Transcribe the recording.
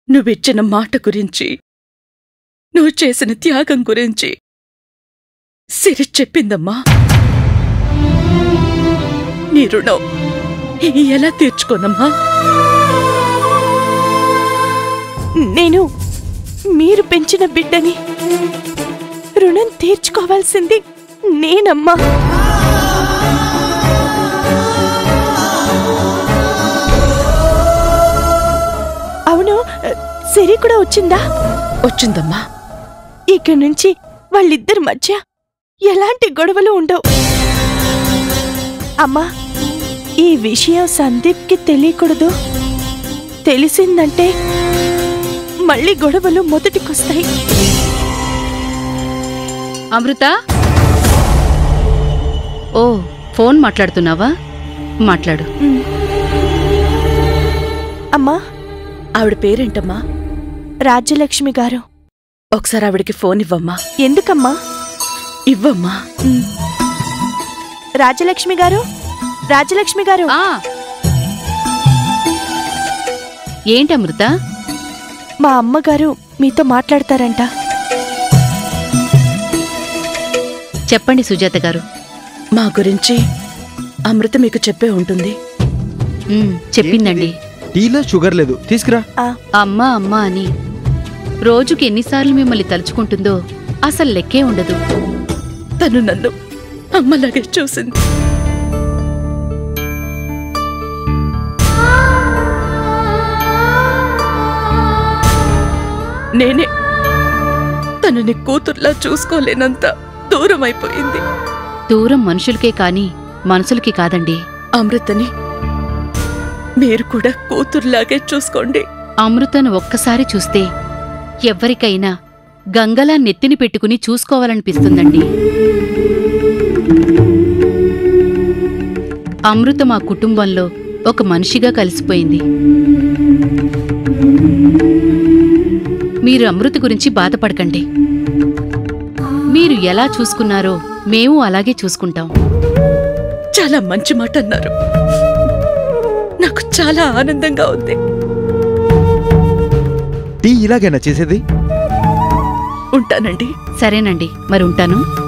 నువ్విచ్చిన మాట గురించి నువ్వు చేసిన త్యాగం గురించి సిరి చెప్పిందమ్మా నీ రుణం ఎలా తీర్చుకోనమ్మా నేను మీరు పెంచిన బిడ్డని రుణం తీర్చుకోవాల్సింది నేనమ్మా అవును సిరి కూడా వచ్చిందా వచ్చిందమ్మా ఇక నుంచి వాళ్ళిద్దరి మధ్య ఎలాంటి గొడవలు ఉండవు అమ్మా ఈ విషయం సందీప్కి తెలియకూడదు తెలిసిందంటే మళ్ళీ గొడవలు మొదటికొస్తాయి అమృత ఓ ఫోన్ మాట్లాడుతున్నావా మాట్లాడు ఉమ్. అమ్మా ఆవిడ పేరేంటమ్మా రాజ్యలక్ష్మి గారు ఒకసారి ఆవిడకి ఫోన్ ఇవ్వమ్మా ఎందుకమ్మా ఇవ్వమ్మా ఉమ్. రాజ్యలక్ష్మి గారు రాజ్యలక్ష్మి గారు ఆ ఏంటి అమృత మా అమ్మగారు మీతో మాట్లాడతారంట చెప్పండి సుజాత గారు మా గురించి అమృత మీకు చెప్పే ఉంటుంది ఉమ్, చెప్పిందండి టీలో షుగర్ లేదు తీసుకురా ఆ, అమ్మా అమ్మా అని రోజుకి ఎన్నిసార్లు మిమ్మల్ని తలుచుకుంటుందో అసలు లెక్కే ఉండదు తను నన్ను అమ్మలాగే చూసింది నేనే తనని కూతుర్లా చూసుకోలేనంత దూరం అయిపోయింది దూరం మనుషులకే కాని మనసులకి కాదండి అమృతని మీరు కూడా కూతుర్లాగే చూసుకోండి అమృతను ఒక్కసారి చూస్తే ఎవ్వరికైనా గంగలా నెత్తిని పెట్టుకుని చూసుకోవాలనిపిస్తుందండి అమృత మా కుటుంబంలో ఒక మనిషిగా కలిసిపోయింది మీరు అమృత గురించి బాధపడకండి మీరు ఎలా చూసుకున్నారో మేము అలాగే చూసుకుంటాం చాలా మంచి మాట అన్నారు నాకు చాలా ఆనందంగా ఉంది టీ ఇలాగైనా చేసేది ఉంటానండి సరేనండి మరి ఉంటాను